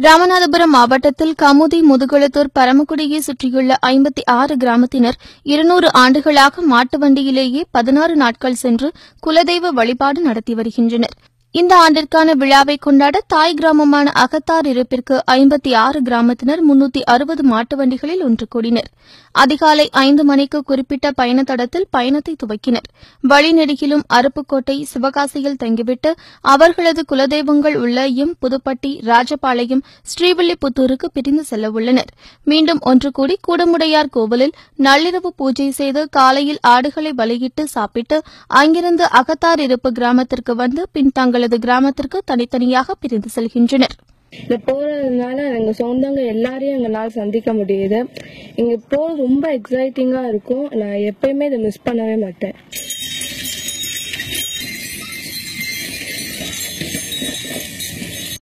ராமநாதபுரம் மாவட்டத்தில் கமுதி முதுகுளத்தூர் பரமக்குடியை சுற்றியுள்ள ஐம்பத்தி ஆறு கிராமத்தினர் இருநூறு ஆண்டுகளாக மாட்டு வண்டியிலேயே பதினாறு நாட்கள் சென்று குலதெய்வ வழிபாடு நடத்தி வருகின்றனர் இந்த ஆண்டிற்கான விழாவை கொண்டாட தாய் கிராமமான அகத்தார் இருப்பிற்கு ஐம்பத்தி ஆறு கிராமத்தினர் முன்னூத்தி அறுபது மாட்டு வண்டிகளில் ஒன்று கூடினர் அதிகாலை ஐந்து மணிக்கு குறிப்பிட்ட பயண தடத்தில் பயணத்தை துவக்கினர் வழிநெடுகிலும் அருப்புக்கோட்டை சிவகாசியில் தங்கிவிட்டு அவர்களது குலதெய்வங்கள் உள்ள எம் புதுப்பட்டி ராஜபாளையம் ஸ்ரீவில்லிபுத்தூருக்கு பிரிந்து செல்ல உள்ளனர் மீண்டும் ஒன்று கூடி கூடமுடையார் கோவிலில் நள்ளிரவு பூஜை செய்து காலையில் ஆடுகளை பலியிட்டு சாப்பிட்டு அங்கிருந்து அகத்தார் இருப்பு கிராமத்திற்கு வந்து பின் தங்களது கிராமத்திற்கு தனித்தனியாக பிரிந்து செல்கின்றனர் இந்த போறதுனால எங்க சொந்தங்க எல்லாரையும் எங்களால சந்திக்க முடியுது இங்க போறது ரொம்ப எக்ஸைட்டிங்கா இருக்கும் நான் எப்பயுமே இதை மிஸ் பண்ணவே மாட்டேன்